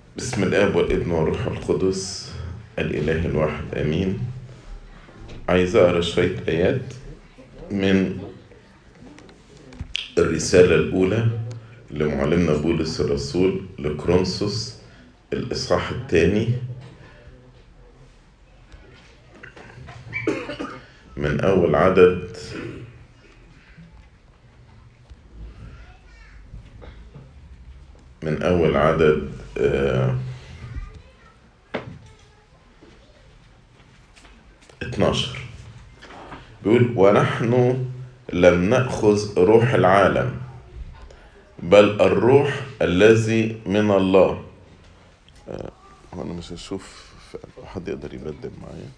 بسم الاب والابن والروح القدس الاله الواحد امين عايز اقرا شويه ايات من الرساله الاولى لمعلمنا بولس الرسول لكرونسوس الاصحاح الثاني من اول عدد من أول عدد آه 12 بيقول ونحن لم نأخذ روح العالم بل الروح الذي من الله آه أنا مش هشوف حد يقدر يبدل معايا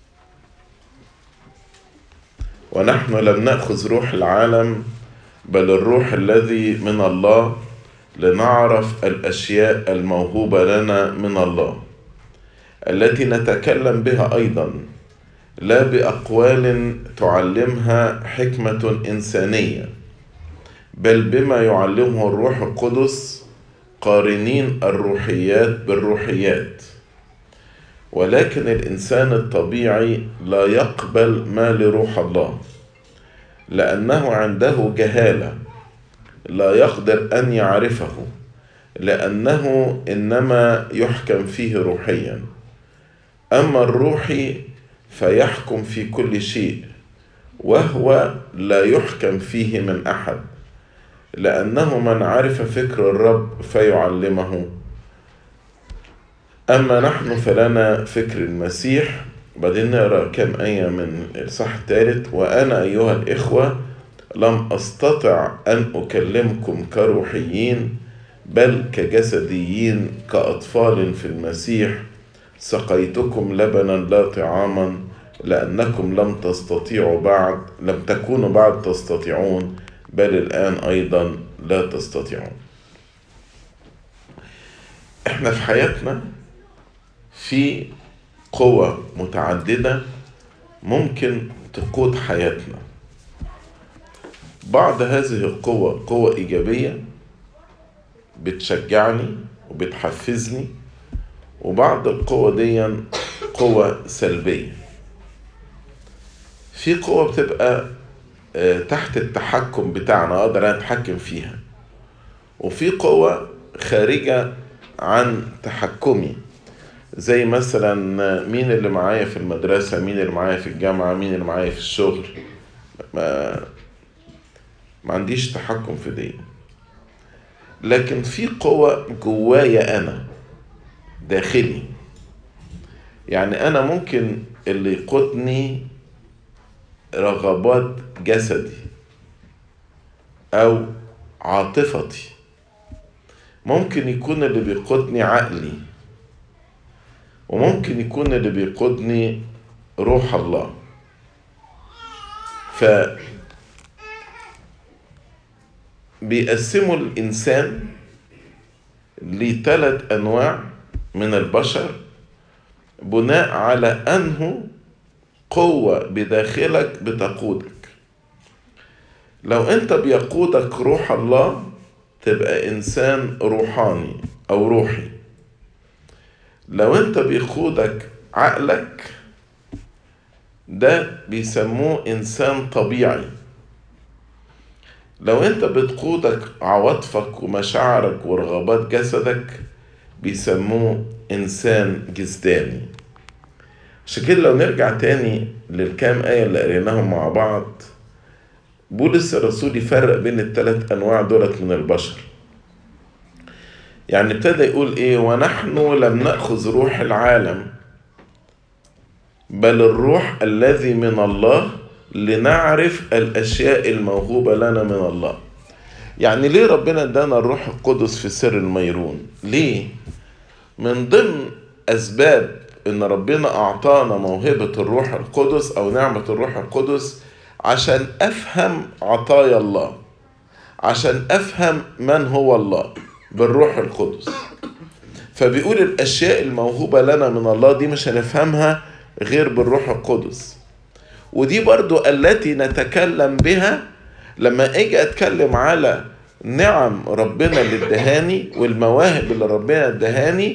ونحن لم نأخذ روح العالم بل الروح الذي من الله لنعرف الاشياء الموهوبه لنا من الله التي نتكلم بها ايضا لا باقوال تعلمها حكمه انسانيه بل بما يعلمه الروح القدس قارنين الروحيات بالروحيات ولكن الانسان الطبيعي لا يقبل ما لروح الله لانه عنده جهاله لا يقدر ان يعرفه لانه انما يحكم فيه روحيا اما الروحي فيحكم في كل شيء وهو لا يحكم فيه من احد لانه من عرف فكر الرب فيعلمه اما نحن فلنا فكر المسيح بعدين نقرا كم ايه من الصح الثالث وانا ايها الاخوه لم استطع ان اكلمكم كروحيين بل كجسديين كاطفال في المسيح سقيتكم لبنا لا طعاما لانكم لم تستطيعوا بعد لم تكونوا بعد تستطيعون بل الان ايضا لا تستطيعون احنا في حياتنا في قوة متعددة ممكن تقود حياتنا بعض هذه القوة قوة إيجابية بتشجعني وبتحفزني وبعض القوة دي قوة سلبية في قوة بتبقى تحت التحكم بتاعنا أقدر أتحكم فيها وفي قوة خارجة عن تحكمي زي مثلا مين اللي معايا في المدرسة مين اللي معايا في الجامعة مين اللي معايا في الشغل ما ما عنديش تحكم في دي لكن في قوة جوايا أنا داخلي يعني أنا ممكن اللي يقودني رغبات جسدي أو عاطفتي ممكن يكون اللي بيقودني عقلي وممكن يكون اللي بيقودني روح الله ف بيقسموا الإنسان لثلاث أنواع من البشر بناء على أنه قوة بداخلك بتقودك لو أنت بيقودك روح الله تبقى إنسان روحاني أو روحي لو أنت بيقودك عقلك ده بيسموه إنسان طبيعي لو انت بتقودك عواطفك ومشاعرك ورغبات جسدك بيسموه انسان جسداني عشان كده لو نرجع تاني للكام آية اللي قريناهم مع بعض بولس الرسول يفرق بين الثلاث أنواع دولت من البشر يعني ابتدى يقول ايه ونحن لم نأخذ روح العالم بل الروح الذي من الله لنعرف الاشياء الموهوبه لنا من الله يعني ليه ربنا ادانا الروح القدس في سر الميرون ليه من ضمن اسباب ان ربنا اعطانا موهبه الروح القدس او نعمه الروح القدس عشان افهم عطايا الله عشان افهم من هو الله بالروح القدس فبيقول الاشياء الموهوبه لنا من الله دي مش هنفهمها غير بالروح القدس ودي برضو التي نتكلم بها لما اجي اتكلم على نعم ربنا اللي ادهاني والمواهب اللي ربنا ادهاني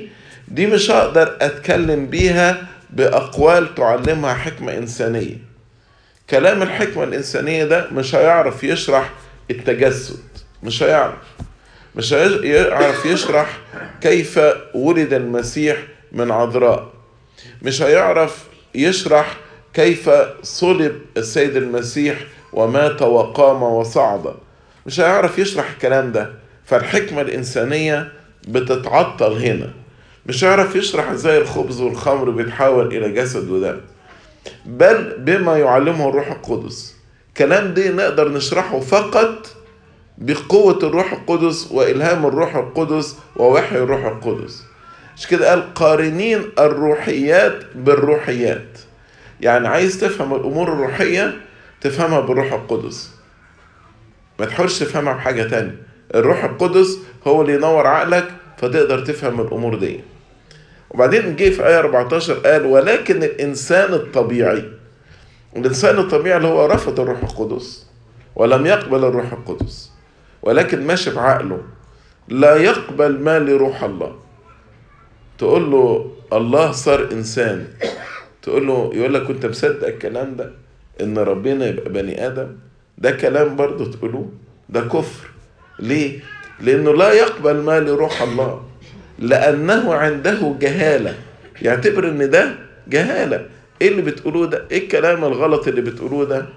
دي مش هقدر اتكلم بيها باقوال تعلمها حكمة انسانية كلام الحكمة الانسانية ده مش هيعرف يشرح التجسد مش هيعرف مش هيعرف يشرح كيف ولد المسيح من عذراء مش هيعرف يشرح كيف صلب السيد المسيح ومات وقام وصعد مش هيعرف يشرح الكلام ده فالحكمة الإنسانية بتتعطل هنا مش هيعرف يشرح ازاي الخبز والخمر بيتحول إلى جسد ودم بل بما يعلمه الروح القدس كلام دي نقدر نشرحه فقط بقوة الروح القدس وإلهام الروح القدس ووحي الروح القدس مش كده قال قارنين الروحيات بالروحيات يعني عايز تفهم الأمور الروحية تفهمها بالروح القدس ما تحاولش تفهمها بحاجة تانية الروح القدس هو اللي ينور عقلك فتقدر تفهم الأمور دي وبعدين جه في آية 14 قال ولكن الإنسان الطبيعي الإنسان الطبيعي اللي هو رفض الروح القدس ولم يقبل الروح القدس ولكن ماشي بعقله لا يقبل ما لروح الله تقول له الله صار إنسان تقول له يقول لك كنت مصدق الكلام ده إن ربنا يبقى بني آدم ده كلام برضه تقولوه ده كفر ليه؟ لأنه لا يقبل ما لروح الله لأنه عنده جهالة يعتبر إن ده جهالة إيه اللي بتقولوه ده؟ إيه الكلام الغلط اللي بتقولوه ده؟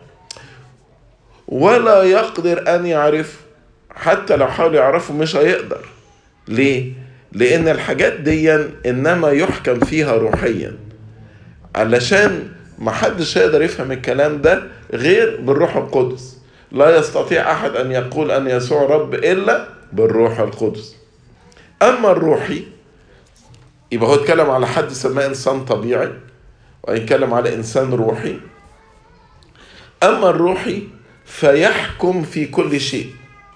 ولا يقدر أن يعرف حتى لو حاول يعرفه مش هيقدر ليه؟ لأن الحاجات دي إنما يحكم فيها روحيا علشان محدش هيقدر يفهم الكلام ده غير بالروح القدس لا يستطيع أحد أن يقول أن يسوع رب إلا بالروح القدس أما الروحي يبقى هو اتكلم على حد سماه إنسان طبيعي ويتكلم على إنسان روحي أما الروحي فيحكم في كل شيء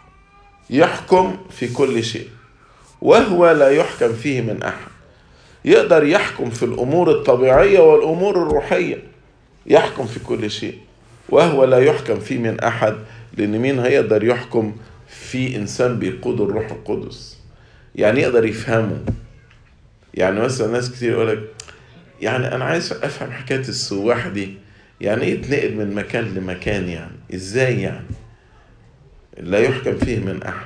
يحكم في كل شيء وهو لا يحكم فيه من أحد يقدر يحكم في الأمور الطبيعية والأمور الروحية يحكم في كل شيء وهو لا يحكم فيه من أحد لأن مين هيقدر يحكم في إنسان بيقود الروح القدس يعني يقدر يفهمه يعني مثلا ناس كتير يقولك يعني أنا عايز أفهم حكاية السواح دي يعني إيه يتنقل من مكان لمكان يعني إزاي يعني لا يحكم فيه من أحد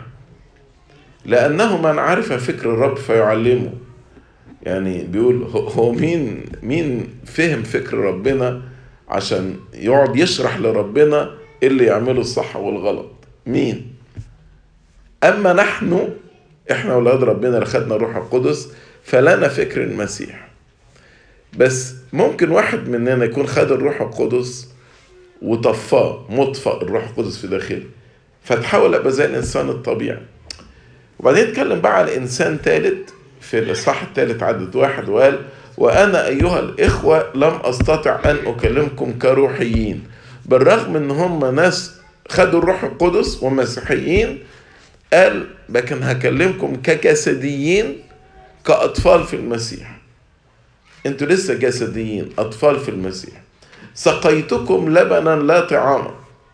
لأنه من عرف فكر الرب فيعلمه يعني بيقول هو مين مين فهم فكر ربنا عشان يقعد يشرح لربنا ايه اللي يعمله الصح والغلط مين اما نحن احنا اولاد ربنا اللي خدنا الروح القدس فلنا فكر المسيح بس ممكن واحد مننا يكون خد الروح القدس وطفاه مطفأ الروح القدس في داخله فتحاول ابقى زي الانسان الطبيعي وبعدين اتكلم بقى على انسان ثالث في الاصحاح الثالث عدد واحد وقال وانا ايها الاخوه لم استطع ان اكلمكم كروحيين بالرغم ان هم ناس خدوا الروح القدس ومسيحيين قال لكن هكلمكم كجسديين كاطفال في المسيح انتوا لسه جسديين اطفال في المسيح سقيتكم لبنا لا طعاما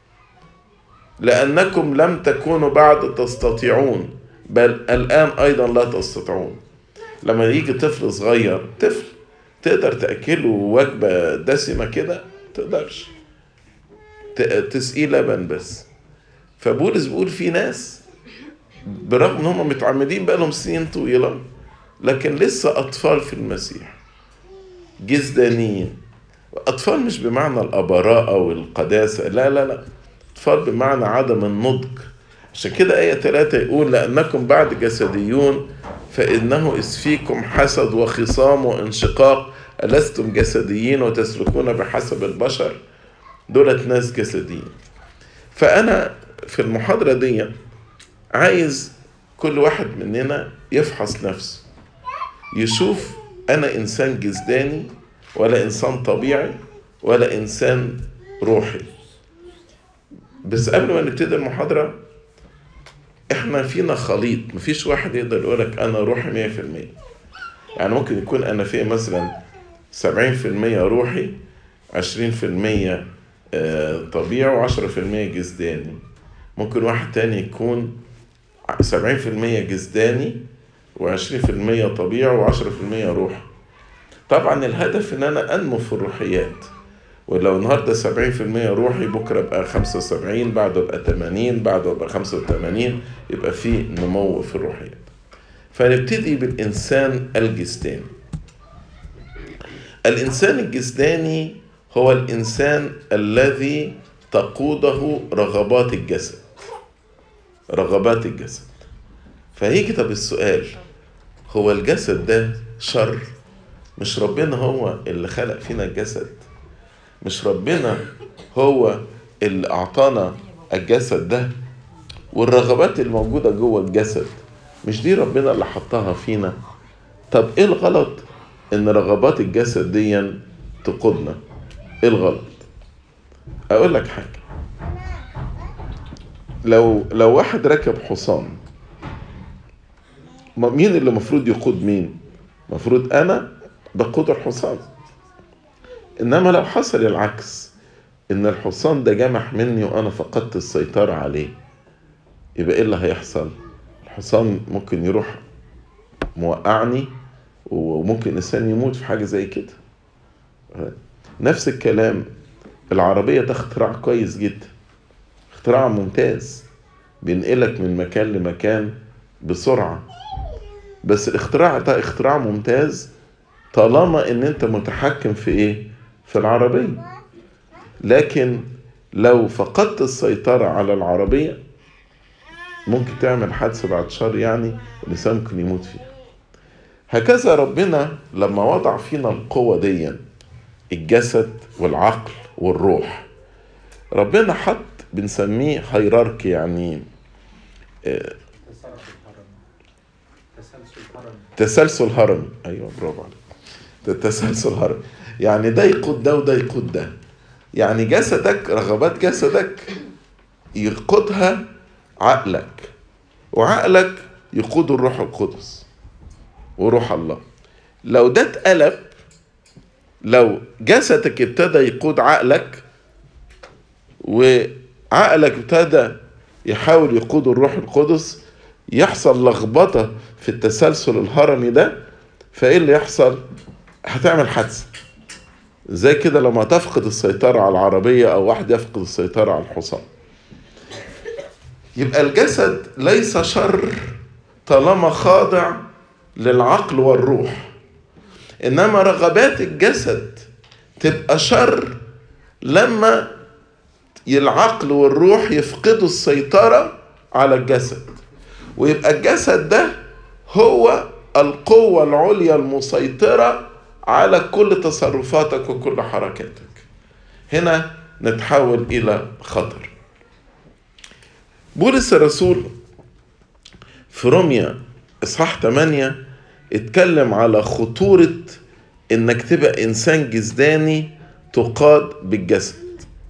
لانكم لم تكونوا بعد تستطيعون بل الان ايضا لا تستطيعون لما يجي طفل صغير طفل تقدر تاكله وجبه دسمه كده تقدرش تسقيه لبن بس فبولس بيقول في ناس برغم ان هم متعمدين بقالهم سنين طويله لكن لسه اطفال في المسيح جزدانيين اطفال مش بمعنى الابراءه والقداسه لا لا لا اطفال بمعنى عدم النضج عشان كده آية ثلاثة يقول لأنكم بعد جسديون فإنه إذ فيكم حسد وخصام وانشقاق ألستم جسديين وتسلكون بحسب البشر دولت ناس جسديين فأنا في المحاضرة دي عايز كل واحد مننا يفحص نفسه يشوف أنا إنسان جسداني ولا إنسان طبيعي ولا إنسان روحي بس قبل ما نبتدي المحاضرة احنا فينا خليط مفيش واحد يقدر يقولك انا روحي مية في المية يعني ممكن يكون انا فيا مثلا سبعين في المية روحي عشرين في المية طبيعي وعشرة في المية جسداني ممكن واحد تاني يكون سبعين في المية جسداني وعشرين في المية طبيعي وعشرة في المية روح طبعا الهدف ان انا انمو في الروحيات ولو النهاردة سبعين في المية روحي بكرة ابقى خمسة وسبعين بعده ابقى تمانين بعده ابقى خمسة وتمانين يبقى في نمو في الروحيات فنبتدي بالإنسان الجسداني الإنسان الجسداني هو الإنسان الذي تقوده رغبات الجسد رغبات الجسد فهيجي طب السؤال هو الجسد ده شر مش ربنا هو اللي خلق فينا الجسد مش ربنا هو اللي أعطانا الجسد ده والرغبات الموجودة جوه الجسد مش دي ربنا اللي حطها فينا طب ايه الغلط ان رغبات الجسد دي تقودنا ايه الغلط اقول لك حاجة لو لو واحد ركب حصان مين اللي المفروض يقود مين المفروض انا بقود الحصان انما لو حصل العكس ان الحصان ده جمح مني وانا فقدت السيطرة عليه يبقى ايه اللي هيحصل الحصان ممكن يروح موقعني وممكن انسان يموت في حاجة زي كده نفس الكلام العربية ده اختراع كويس جدا اختراع ممتاز بينقلك من مكان لمكان بسرعة بس الاختراع ده اختراع ممتاز طالما ان انت متحكم في ايه في العربية لكن لو فقدت السيطرة على العربية ممكن تعمل حادثة بعد شهر يعني الإنسان ممكن يموت فيها هكذا ربنا لما وضع فينا القوة دي الجسد والعقل والروح ربنا حط بنسميه هيراركي يعني تسلسل هرمي ايوه برافو عليك ده تسلسل هرمي يعني ده يقود ده وده يقود ده يعني جسدك رغبات جسدك يقودها عقلك وعقلك يقود الروح القدس وروح الله لو ده اتقلب لو جسدك ابتدى يقود عقلك وعقلك ابتدى يحاول يقود الروح القدس يحصل لخبطه في التسلسل الهرمي ده فايه اللي يحصل هتعمل حادثه زي كده لما تفقد السيطره على العربيه او واحد يفقد السيطره على الحصان يبقى الجسد ليس شر طالما خاضع للعقل والروح انما رغبات الجسد تبقى شر لما العقل والروح يفقدوا السيطره على الجسد ويبقى الجسد ده هو القوه العليا المسيطره على كل تصرفاتك وكل حركاتك هنا نتحول الى خطر بولس الرسول في روميا اصحاح 8 اتكلم على خطورة انك تبقى انسان جسداني تقاد بالجسد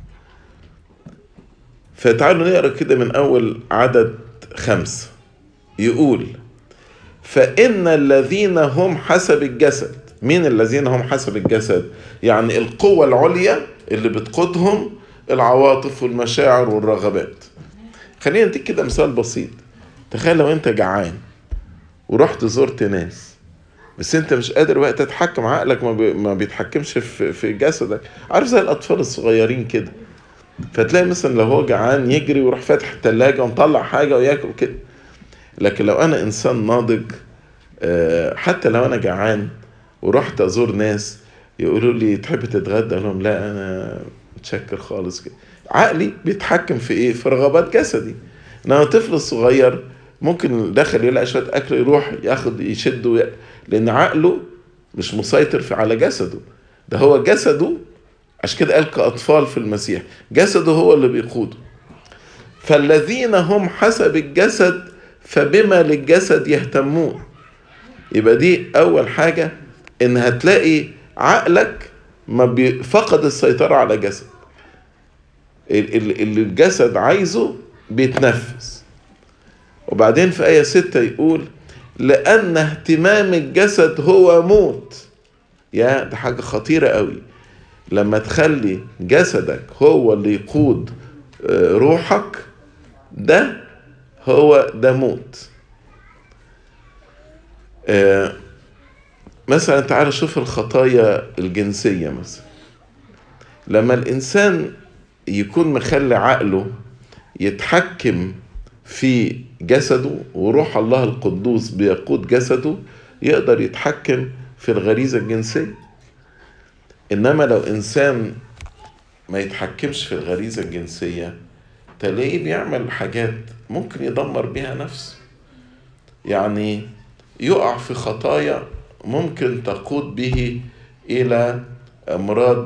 فتعالوا نقرا كده من اول عدد خمسة يقول فإن الذين هم حسب الجسد مين الذين هم حسب الجسد يعني القوة العليا اللي بتقودهم العواطف والمشاعر والرغبات خلينا نديك كده مثال بسيط تخيل لو انت جعان ورحت زرت ناس بس انت مش قادر بقى تتحكم عقلك ما, بي... ما بيتحكمش في... في جسدك عارف زي الاطفال الصغيرين كده فتلاقي مثلا لو هو جعان يجري ويروح فاتح التلاجة ومطلع حاجة وياكل كده لكن لو انا انسان ناضج حتى لو انا جعان ورحت ازور ناس يقولوا لي تحب تتغدى لهم لا انا متشكر خالص كده عقلي بيتحكم في ايه في رغبات جسدي انما الطفل الصغير ممكن داخل يلاقي شويه اكل يروح ياخد يشد وي... لان عقله مش مسيطر في على جسده ده هو جسده عشان كده قال كاطفال في المسيح جسده هو اللي بيقوده فالذين هم حسب الجسد فبما للجسد يهتمون يبقى دي اول حاجه ان هتلاقي عقلك ما فقد السيطره على جسد اللي الجسد عايزه بيتنفذ وبعدين في آية ستة يقول لأن اهتمام الجسد هو موت يا ده حاجة خطيرة قوي لما تخلي جسدك هو اللي يقود روحك ده هو ده موت آه مثلا تعال شوف الخطايا الجنسية مثلا لما الإنسان يكون مخلي عقله يتحكم في جسده وروح الله القدوس بيقود جسده يقدر يتحكم في الغريزة الجنسية إنما لو إنسان ما يتحكمش في الغريزة الجنسية تلاقيه بيعمل حاجات ممكن يدمر بيها نفسه يعني يقع في خطايا ممكن تقود به إلى أمراض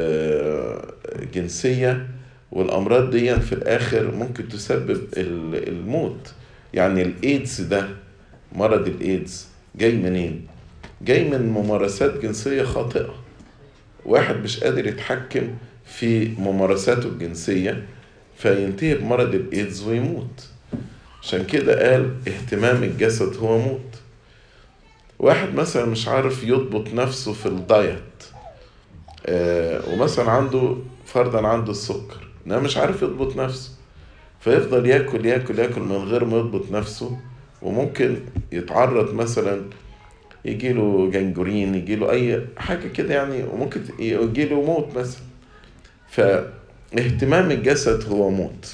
جنسية والأمراض دي في الآخر ممكن تسبب الموت يعني الإيدز ده مرض الإيدز جاي منين؟ جاي من ممارسات جنسية خاطئة واحد مش قادر يتحكم في ممارساته الجنسية فينتهي بمرض الإيدز ويموت عشان كده قال اهتمام الجسد هو موت واحد مثلا مش عارف يضبط نفسه في الدايت آه ومثلا عنده فرضا عنده السكر انما مش عارف يضبط نفسه فيفضل ياكل ياكل ياكل من غير ما يضبط نفسه وممكن يتعرض مثلا يجيله جنجرين يجيله اي حاجه كده يعني وممكن يجيله موت مثلا فاهتمام الجسد هو موت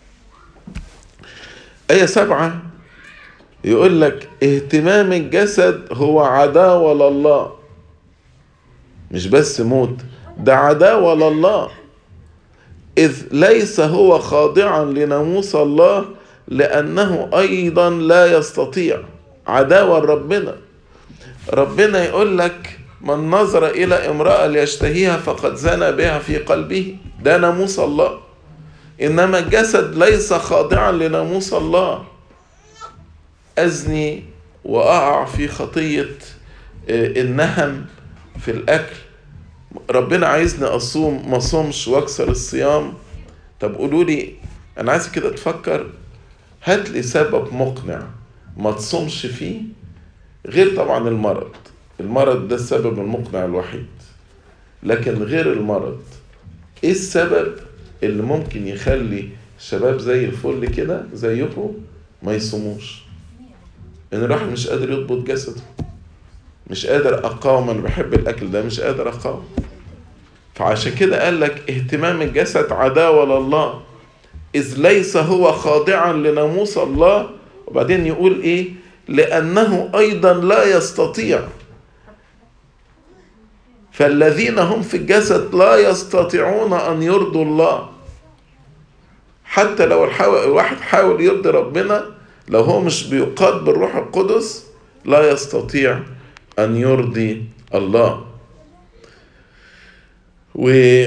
آية سبعة يقول لك اهتمام الجسد هو عداوة لله مش بس موت ده عداوة لله إذ ليس هو خاضعا لناموس الله لأنه أيضا لا يستطيع عداوة لربنا ربنا يقول لك من نظر إلى امرأة ليشتهيها فقد زنى بها في قلبه ده ناموس الله إنما الجسد ليس خاضعا لناموس الله أزني وأقع في خطية النهم في الأكل ربنا عايزني أصوم ما صومش وأكسر الصيام طب قولوا لي أنا عايز كده تفكر هات لي سبب مقنع ما تصومش فيه غير طبعا المرض المرض ده السبب المقنع الوحيد لكن غير المرض ايه السبب اللي ممكن يخلي شباب زي الفل كده زيكم ما يصوموش ان الواحد مش قادر يضبط جسده مش قادر اقاوم انا بحب الاكل ده مش قادر اقاوم فعشان كده قال لك اهتمام الجسد عداوة لله إذ ليس هو خاضعا لناموس الله وبعدين يقول إيه لأنه أيضا لا يستطيع فالذين هم في الجسد لا يستطيعون أن يرضوا الله حتى لو الواحد حاول يرضي ربنا لو هو مش بيقاد بالروح القدس لا يستطيع أن يرضي الله و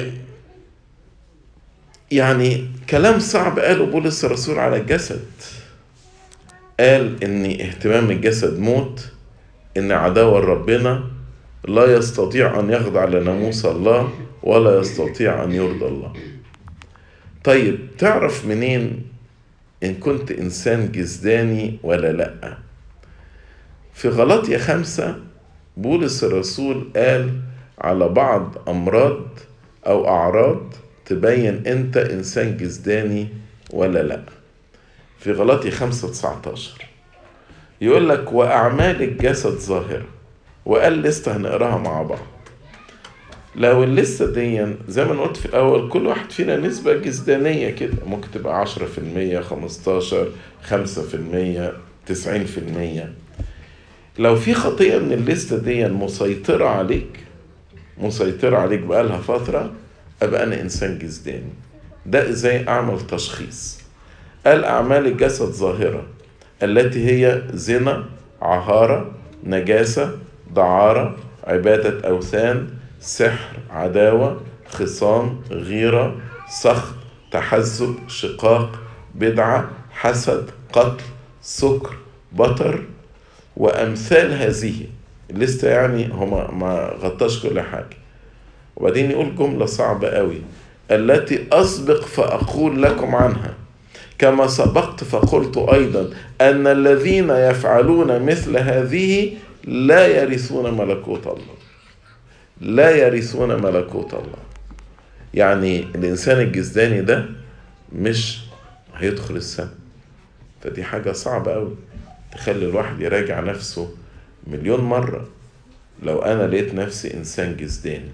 يعني كلام صعب قاله بولس الرسول على الجسد قال ان اهتمام الجسد موت ان عداوة ربنا لا يستطيع ان يخضع لناموس الله ولا يستطيع ان يرضى الله طيب تعرف منين ان كنت انسان جسداني ولا لا في غلطية خمسة بولس الرسول قال على بعض أمراض أو أعراض تبين أنت إنسان جسداني ولا لأ في غلطي خمسة تسعتاشر يقول لك وأعمال الجسد ظاهرة وقال لسه هنقراها مع بعض لو اللسة دي زي ما قلت في الأول كل واحد فينا نسبة جسدانية كده ممكن تبقى عشرة في المية خمستاشر خمسة في المية تسعين في المية لو في خطية من الليستة دي مسيطرة عليك مسيطرة عليك بقالها فترة أبقى أنا إنسان جسداني ده إزاي أعمل تشخيص قال أعمال الجسد ظاهرة التي هي زنا عهارة نجاسة دعارة عبادة أوثان سحر عداوة خصام غيرة سخط تحزب شقاق بدعة حسد قتل سكر بطر وأمثال هذه لسه يعني هو ما غطاش كل حاجة وبعدين يقول جملة صعبة قوي التي أسبق فأقول لكم عنها كما سبقت فقلت أيضا أن الذين يفعلون مثل هذه لا يرثون ملكوت الله لا يرثون ملكوت الله يعني الإنسان الجسداني ده مش هيدخل السماء فدي حاجة صعبة أوي تخلي الواحد يراجع نفسه مليون مرة لو أنا لقيت نفسي إنسان جسداني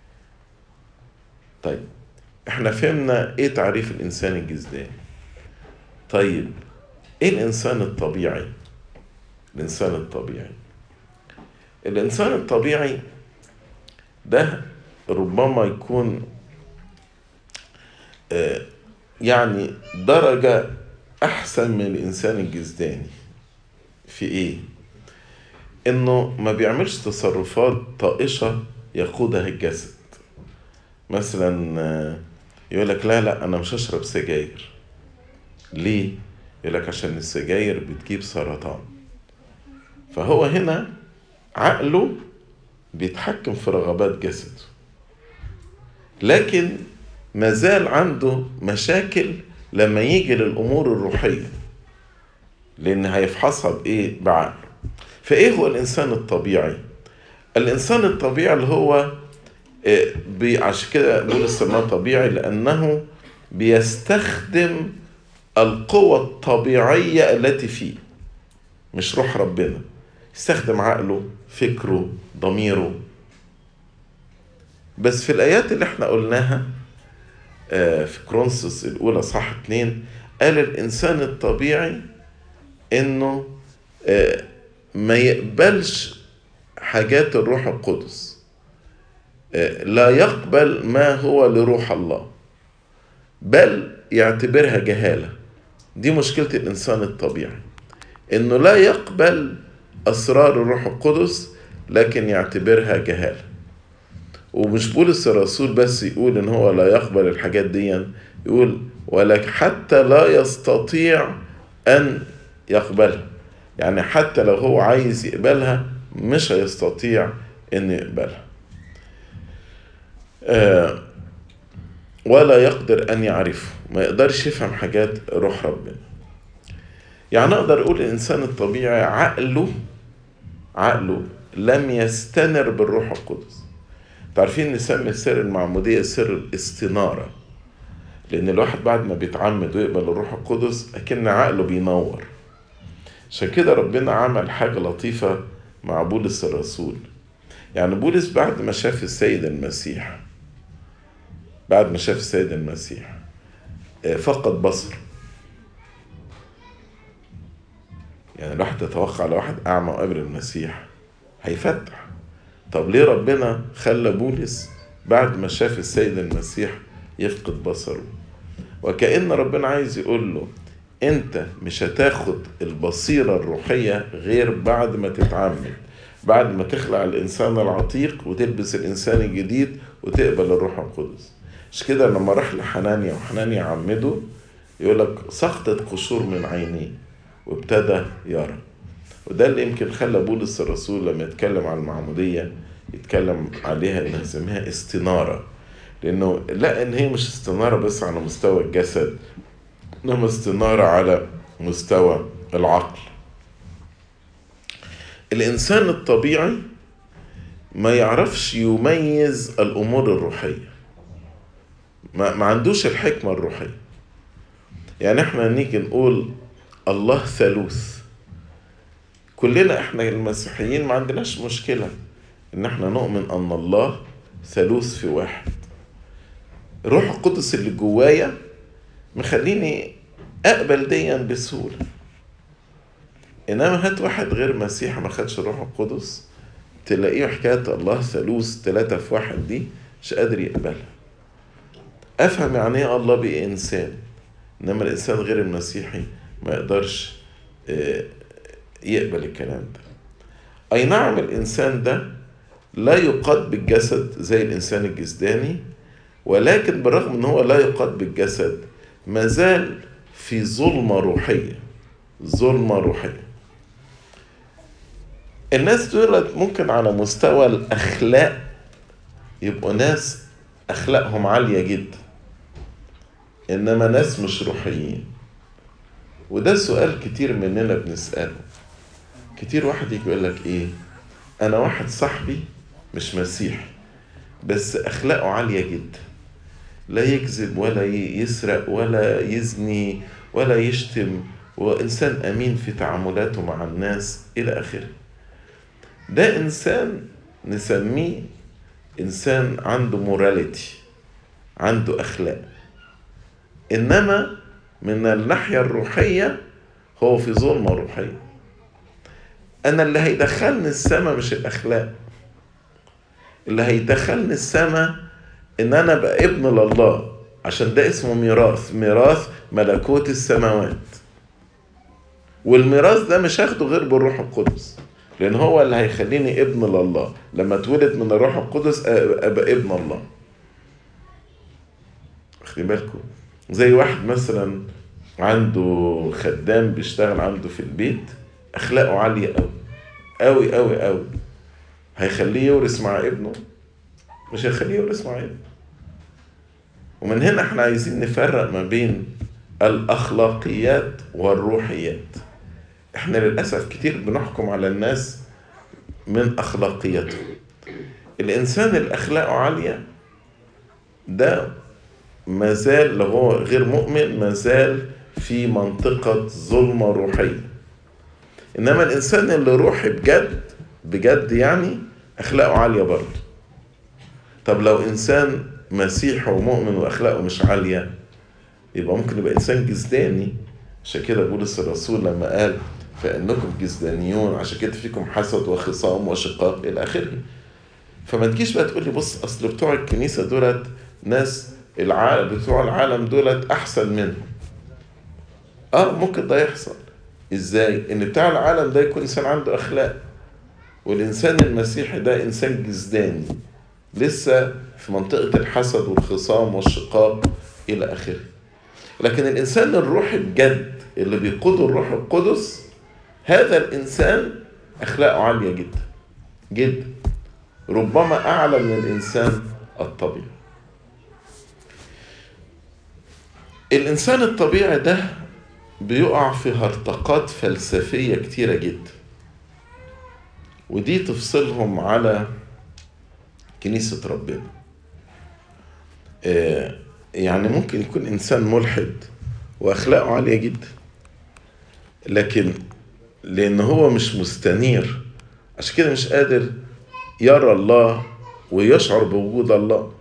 طيب احنا فهمنا ايه تعريف الإنسان الجسداني طيب ايه الإنسان الطبيعي الإنسان الطبيعي الإنسان الطبيعي ده ربما يكون آه يعني درجة أحسن من الإنسان الجسداني في إيه؟ إنه ما بيعملش تصرفات طائشة يقودها الجسد مثلا يقول لك لا لا أنا مش هشرب سجاير ليه؟ يقول لك عشان السجاير بتجيب سرطان فهو هنا عقله بيتحكم في رغبات جسده لكن مازال عنده مشاكل لما يجي للأمور الروحية لأن هيفحصها بإيه؟ بعقله فإيه هو الإنسان الطبيعي؟ الإنسان الطبيعي اللي هو عشان كده بقول السماء طبيعي لأنه بيستخدم القوة الطبيعية التي فيه مش روح ربنا يستخدم عقله فكره ضميره بس في الآيات اللي احنا قلناها في كرونسوس الأولى صح اتنين قال الإنسان الطبيعي إنه ما يقبلش حاجات الروح القدس لا يقبل ما هو لروح الله بل يعتبرها جهالة دي مشكلة الإنسان الطبيعي إنه لا يقبل أسرار الروح القدس لكن يعتبرها جهالة ومش بولس الرسول بس يقول إن هو لا يقبل الحاجات دي يقول ولكن حتى لا يستطيع أن يقبلها يعني حتى لو هو عايز يقبلها مش هيستطيع أن يقبلها آه ولا يقدر أن يعرفه ما يقدرش يفهم حاجات روح ربنا يعني أقدر أقول الإنسان الطبيعي عقله عقله لم يستنر بالروح القدس تعرفين نسمي سر المعمودية سر الاستنارة لأن الواحد بعد ما بيتعمد ويقبل الروح القدس أكن عقله بينور عشان كده ربنا عمل حاجة لطيفة مع بولس الرسول يعني بولس بعد ما شاف السيد المسيح بعد ما شاف السيد المسيح فقد بصر يعني الواحد يتوقع لو واحد أعمى وقابل المسيح هيفتح طب ليه ربنا خلى بولس بعد ما شاف السيد المسيح يفقد بصره وكأن ربنا عايز يقول له انت مش هتاخد البصيرة الروحية غير بعد ما تتعمد بعد ما تخلع الإنسان العتيق وتلبس الإنسان الجديد وتقبل الروح القدس مش كده لما راح لحنانيا وحنانيا عمده يقول لك سقطت قشور من عينيه وابتدى يرى وده اللي يمكن خلى بولس الرسول لما يتكلم عن المعمودية يتكلم عليها انها يسميها استنارة لانه لا ان هي مش استنارة بس على مستوى الجسد انما استنارة على مستوى العقل الانسان الطبيعي ما يعرفش يميز الامور الروحية ما, ما عندوش الحكمة الروحية يعني احنا نيجي نقول الله ثالوث كلنا احنا المسيحيين ما عندناش مشكلة ان احنا نؤمن ان الله ثالوث في واحد الروح القدس اللي جوايا مخليني اقبل ديا بسهولة انما هات واحد غير مسيحي ما خدش الروح القدس تلاقيه حكاية الله ثالوث ثلاثة في واحد دي مش قادر يقبلها افهم يعني ايه الله بقى انسان انما الانسان غير المسيحي ما يقدرش يقبل الكلام ده اي نعم الانسان ده لا يقاد بالجسد زي الانسان الجسداني ولكن بالرغم ان هو لا يقاد بالجسد ما زال في ظلمة روحية ظلمة روحية الناس دول ممكن على مستوى الأخلاق يبقوا ناس أخلاقهم عالية جدا إنما ناس مش روحيين وده سؤال كتير مننا بنسأله كتير واحد يجي يقول لك إيه أنا واحد صاحبي مش مسيحي بس أخلاقه عالية جدا لا يكذب ولا يسرق ولا يزني ولا يشتم وإنسان أمين في تعاملاته مع الناس إلى آخره ده إنسان نسميه إنسان عنده موراليتي عنده أخلاق إنما من الناحية الروحية هو في ظلمة روحية أنا اللي هيدخلني السماء مش الأخلاق اللي هيدخلني السماء إن أنا أبقى ابن لله عشان ده اسمه ميراث ميراث ملكوت السماوات والميراث ده مش هاخده غير بالروح القدس لان هو اللي هيخليني ابن لله لما اتولد من الروح القدس ابقى ابن الله واخدين بالكم زي واحد مثلا عنده خدام بيشتغل عنده في البيت اخلاقه عاليه قوي قوي قوي قوي هيخليه يورث مع ابنه مش هيخليه يورث مع ابنه ومن هنا احنا عايزين نفرق ما بين الاخلاقيات والروحيات احنا للاسف كتير بنحكم على الناس من اخلاقياتهم الانسان اللي اخلاقه عاليه ده ما زال لو هو غير مؤمن ما زال في منطقة ظلمة روحية إنما الإنسان اللي روحي بجد بجد يعني أخلاقه عالية برضه طب لو إنسان مسيحي ومؤمن وأخلاقه مش عالية يبقى ممكن يبقى إنسان جسداني عشان كده بولس الرسول لما قال فإنكم جسدانيون عشان كده فيكم حسد وخصام وشقاق إلى آخره فما تجيش بقى تقول لي بص أصل بتوع الكنيسة دولت ناس العالم بتوع العالم دولت أحسن منهم اه ممكن ده يحصل ازاي ان بتاع العالم ده يكون انسان عنده اخلاق والانسان المسيحي ده انسان جسداني لسه في منطقة الحسد والخصام والشقاق الى اخره لكن الانسان الروحي بجد اللي بيقوده الروح القدس هذا الانسان اخلاقه عالية جدا جدا ربما اعلى من الانسان الطبيعي الانسان الطبيعي ده بيقع في هرطقات فلسفية كتيرة جدا ودي تفصلهم على كنيسة ربنا يعني ممكن يكون إنسان ملحد وأخلاقه عالية جدا لكن لأن هو مش مستنير عشان كده مش قادر يرى الله ويشعر بوجود الله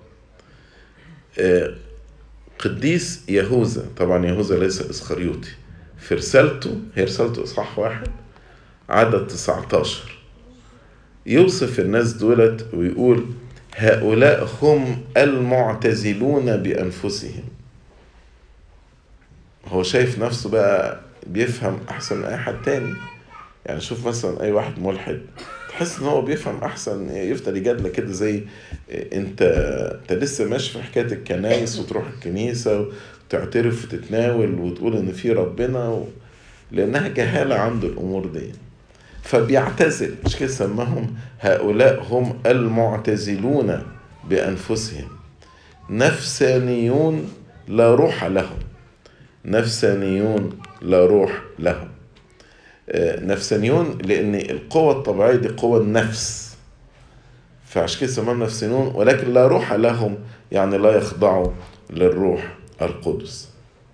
قديس يهوذا طبعا يهوذا ليس الإسخريوطي في رسالته هي رسالته إصحاح واحد عدد 19 يوصف الناس دولت ويقول هؤلاء هم المعتزلون بأنفسهم هو شايف نفسه بقى بيفهم أحسن من أي حد تاني يعني شوف مثلا أي واحد ملحد تحس إن هو بيفهم أحسن يفضل يجادلك كده زي أنت أنت لسه ماشي في حكاية الكنايس وتروح الكنيسة تعترف وتتناول وتقول ان في ربنا و... لانها جهاله عنده الامور دي فبيعتزل مش كده سماهم هؤلاء هم المعتزلون بانفسهم نفسانيون لا روح لهم نفسانيون لا روح لهم نفسانيون لان القوة الطبيعية دي قوة النفس فعشان كده سماهم نفسانيون ولكن لا روح لهم يعني لا يخضعوا للروح القدس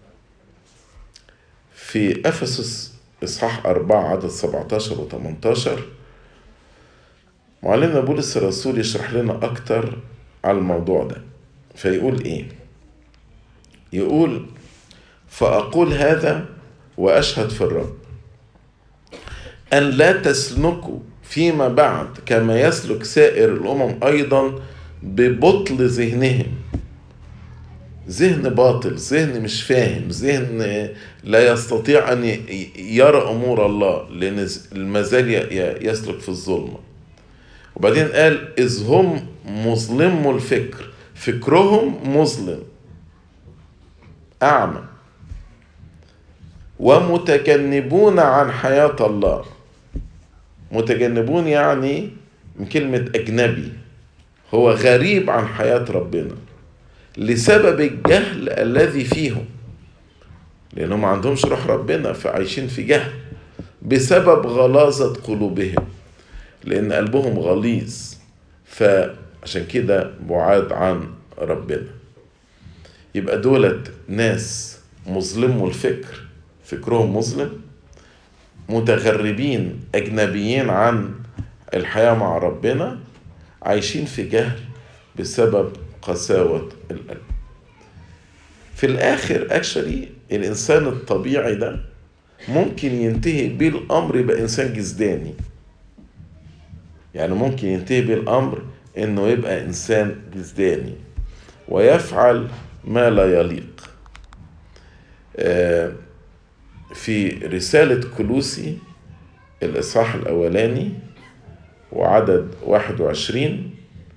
في أفسس إصحاح أربعة عدد 17 و 18 معلمنا بولس الرسول يشرح لنا أكتر على الموضوع ده فيقول إيه؟ يقول فأقول هذا وأشهد في الرب أن لا تسلكوا فيما بعد كما يسلك سائر الأمم أيضا ببطل ذهنهم ذهن باطل ذهن مش فاهم ذهن لا يستطيع أن يرى أمور الله لأن ما زال يسلك في الظلمة وبعدين قال إذ هم مظلم الفكر فكرهم مظلم أعمى ومتجنبون عن حياة الله متجنبون يعني من كلمة أجنبي هو غريب عن حياة ربنا لسبب الجهل الذي فيهم لأنهم ما عندهمش روح ربنا فعايشين في جهل بسبب غلاظة قلوبهم لأن قلبهم غليظ فعشان كده بعاد عن ربنا يبقى دولت ناس مظلموا الفكر فكرهم مظلم متغربين أجنبيين عن الحياة مع ربنا عايشين في جهل بسبب قساوة القلب في الآخر اكشلي الإنسان الطبيعي ده ممكن ينتهي بيه الأمر يبقى إنسان جسداني يعني ممكن ينتهي بيه الأمر إنه يبقى إنسان جسداني ويفعل ما لا يليق في رسالة كلوسي الإصحاح الأولاني وعدد 21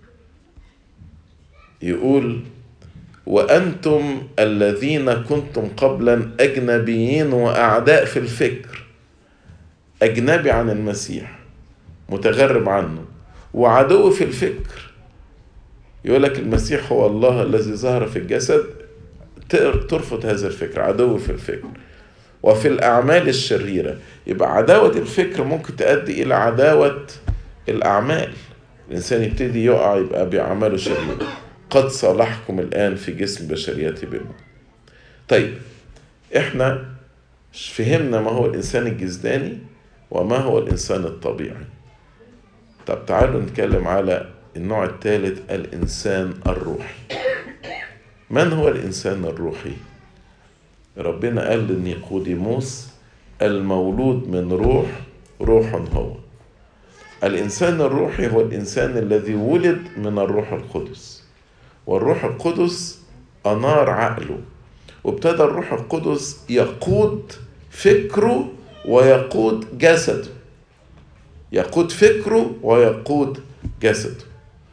يقول وأنتم الذين كنتم قبلا أجنبيين وأعداء في الفكر أجنبي عن المسيح متغرب عنه وعدو في الفكر يقول لك المسيح هو الله الذي ظهر في الجسد ترفض هذا الفكر عدو في الفكر وفي الأعمال الشريرة يبقى عداوة الفكر ممكن تؤدي إلى عداوة الأعمال الإنسان يبتدي يقع يبقى بأعماله شريرة قد صالحكم الآن في جسم بشريتي بالموت طيب إحنا فهمنا ما هو الإنسان الجسداني وما هو الإنسان الطبيعي طب تعالوا نتكلم على النوع الثالث الإنسان الروحي من هو الإنسان الروحي؟ ربنا قال لنيقوديموس المولود من روح روح هو الإنسان الروحي هو الإنسان الذي ولد من الروح القدس والروح القدس أنار عقله وابتدى الروح القدس يقود فكره ويقود جسده يقود فكره ويقود جسده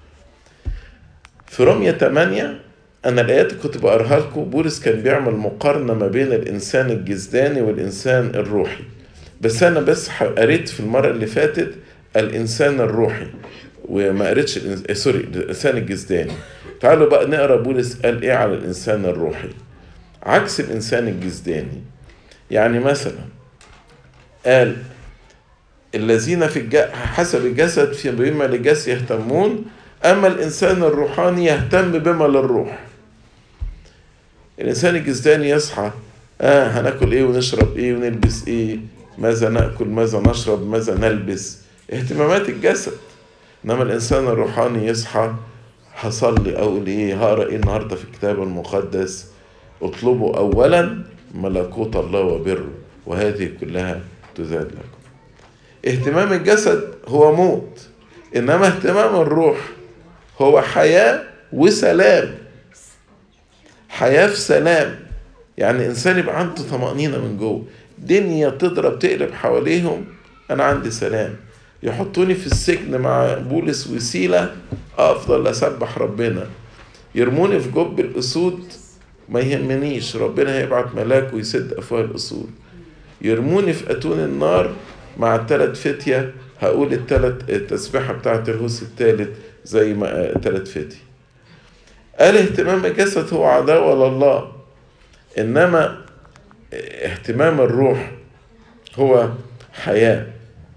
في رمية 8 أنا الآيات اللي كنت بقراها لكم بولس كان بيعمل مقارنة ما بين الإنسان الجسداني والإنسان الروحي بس أنا بس قريت في المرة اللي فاتت الإنسان الروحي وما قريتش الإنس... سوري الإنسان الجسداني تعالوا بقى نقرا بولس قال إيه على الإنسان الروحي عكس الإنسان الجسداني يعني مثلا قال الذين في الج... حسب الجسد في بما للجسد يهتمون أما الإنسان الروحاني يهتم بما للروح الإنسان الجسداني يصحى آه هناكل إيه ونشرب إيه ونلبس إيه ماذا نأكل ماذا نشرب ماذا نلبس اهتمامات الجسد إنما الإنسان الروحاني يصحى هصلي أقول إيه هقرا إيه النهاردة في الكتاب المقدس اطلبوا أولا ملكوت الله وبره وهذه كلها تزاد لكم اهتمام الجسد هو موت إنما اهتمام الروح هو حياة وسلام حياة في سلام يعني إنسان يبقى عنده طمأنينة من جوه دنيا تضرب تقلب حواليهم أنا عندي سلام يحطوني في السجن مع بولس وسيلة أفضل أسبح ربنا يرموني في جب الأسود ما يهمنيش ربنا هيبعت ملاك ويسد أفواه الأسود يرموني في أتون النار مع التلات فتية هقول التلات التسبيحة بتاعت الهوس التالت زي ما تلات فتي قال اهتمام الجسد هو عداوة لله إنما اهتمام الروح هو حياة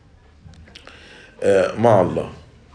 مع الله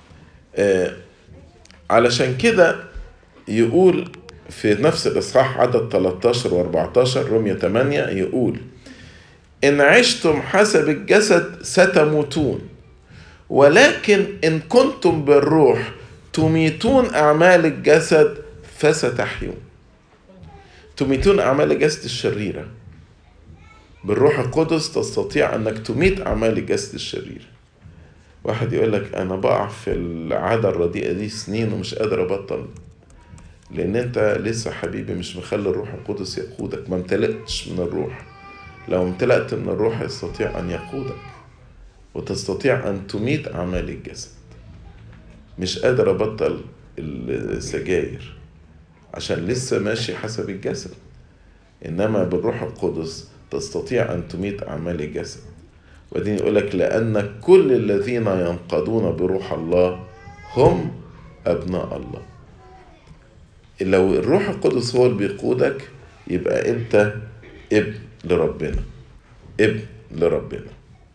علشان كده يقول في نفس الإصحاح عدد 13 و 14 رمية 8 يقول إن عشتم حسب الجسد ستموتون ولكن إن كنتم بالروح تميتون أعمال الجسد فستحيون تميتون أعمال الجسد الشريرة بالروح القدس تستطيع أنك تميت أعمال الجسد الشريرة واحد يقول لك أنا بقع في العادة الرديئة دي سنين ومش قادر أبطل لأن أنت لسه حبيبي مش مخلي الروح القدس يقودك ما امتلأتش من الروح لو امتلأت من الروح يستطيع أن يقودك وتستطيع أن تميت أعمال الجسد مش قادر أبطل السجاير عشان لسه ماشي حسب الجسد إنما بالروح القدس تستطيع أن تميت أعمال الجسد وبعدين يقول لك لأن كل الذين ينقضون بروح الله هم أبناء الله لو الروح القدس هو اللي بيقودك يبقى أنت ابن لربنا ابن لربنا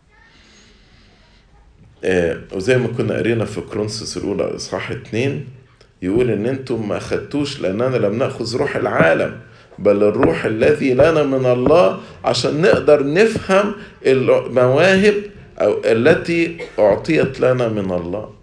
آه وزي ما كنا قرينا في كرونسوس الأولى إصحاح اتنين يقول إن أنتم ما أخدتوش لأننا لم نأخذ روح العالم بل الروح الذي لنا من الله عشان نقدر نفهم المواهب أو التي أعطيت لنا من الله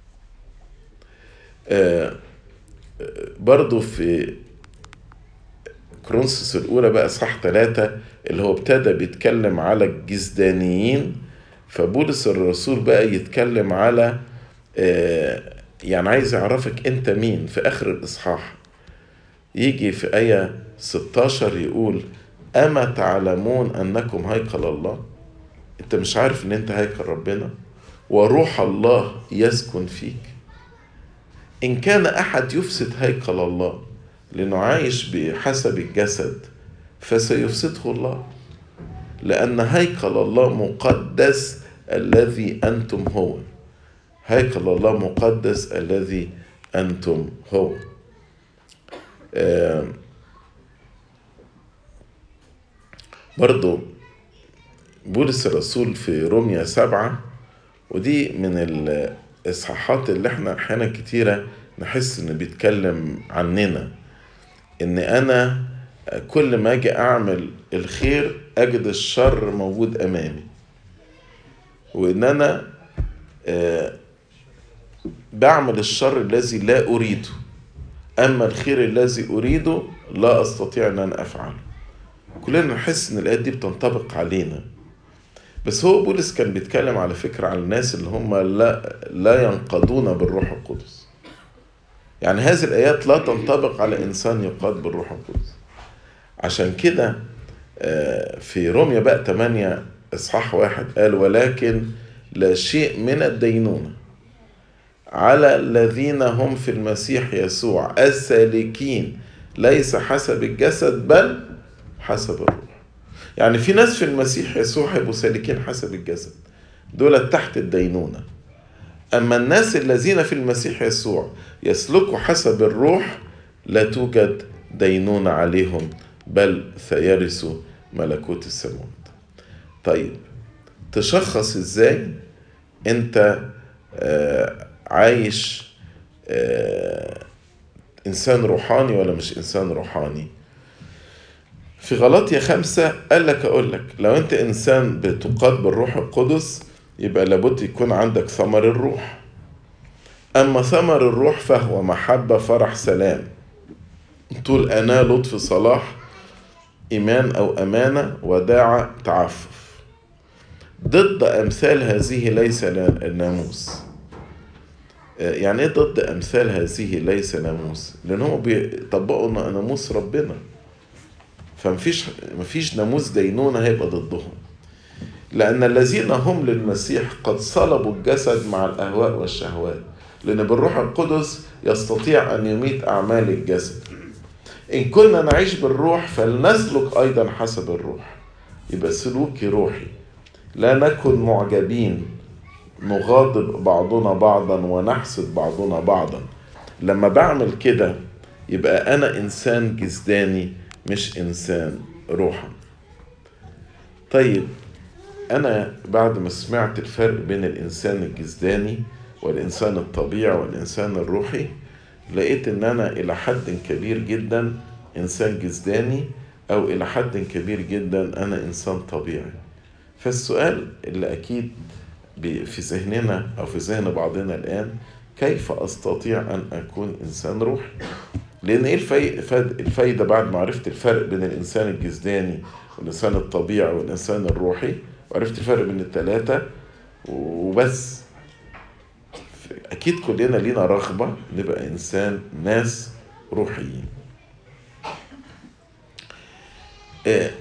آه برضو في كرونسوس الأولى بقى صح ثلاثة اللي هو ابتدى بيتكلم على الجزدانيين فبولس الرسول بقى يتكلم على آه يعني عايز يعرفك انت مين في اخر الاصحاح يجي في آية 16 يقول أما تعلمون أنكم هيكل الله أنت مش عارف أن أنت هيكل ربنا وروح الله يسكن فيك إن كان أحد يفسد هيكل الله لأنه عايش بحسب الجسد فسيفسده الله لأن هيكل الله مقدس الذي أنتم هو هيكل الله مقدس الذي أنتم هو آه برضو بولس الرسول في روميا سبعة ودي من الإصحاحات اللي احنا أحيانا كتيرة نحس إن بيتكلم عننا إن أنا كل ما أجي أعمل الخير أجد الشر موجود أمامي وإن أنا آه بعمل الشر الذي لا أريده أما الخير الذي أريده لا أستطيع أن أنا أفعله كلنا نحس إن الآيات دي بتنطبق علينا بس هو بولس كان بيتكلم على فكرة على الناس اللي هم لا لا ينقضون بالروح القدس يعني هذه الآيات لا تنطبق على إنسان يقاد بالروح القدس عشان كده في روميا بقى 8 إصحاح واحد قال ولكن لا شيء من الدينونة على الذين هم في المسيح يسوع السالكين ليس حسب الجسد بل حسب الروح يعني في ناس في المسيح يسوع هيبقوا سالكين حسب الجسد دول تحت الدينونة أما الناس الذين في المسيح يسوع يسلكوا حسب الروح لا توجد دينونة عليهم بل سيرثوا ملكوت السماوات طيب تشخص ازاي انت آه عايش آه انسان روحاني ولا مش انسان روحاني في غلطية خمسة قال لك أقول لك لو أنت إنسان بتقاد بالروح القدس يبقى لابد يكون عندك ثمر الروح أما ثمر الروح فهو محبة فرح سلام طول أنا لطف صلاح إيمان أو أمانة وداعة تعفف ضد أمثال هذه ليس ناموس يعني ايه ضد امثال هذه ليس ناموس لان هم بيطبقوا ناموس ربنا فمفيش مفيش ناموس دينونة هيبقى ضدهم لأن الذين هم للمسيح قد صلبوا الجسد مع الأهواء والشهوات لأن بالروح القدس يستطيع أن يميت أعمال الجسد إن كنا نعيش بالروح فلنسلك أيضا حسب الروح يبقى سلوكي روحي لا نكن معجبين نغاضب بعضنا بعضا ونحسد بعضنا بعضا لما بعمل كده يبقى أنا إنسان جسداني مش إنسان روحا طيب أنا بعد ما سمعت الفرق بين الإنسان الجسداني والإنسان الطبيعي والإنسان الروحي لقيت إن أنا إلى حد كبير جدا إنسان جسداني أو إلى حد كبير جدا أنا إنسان طبيعي فالسؤال اللي أكيد في ذهننا أو في ذهن بعضنا الآن كيف أستطيع أن أكون إنسان روحي لأن إيه الفايدة بعد ما عرفت الفرق بين الإنسان الجسداني والإنسان الطبيعي والإنسان الروحي وعرفت الفرق بين الثلاثة وبس أكيد كلنا لينا رغبة نبقى إنسان ناس روحيين إيه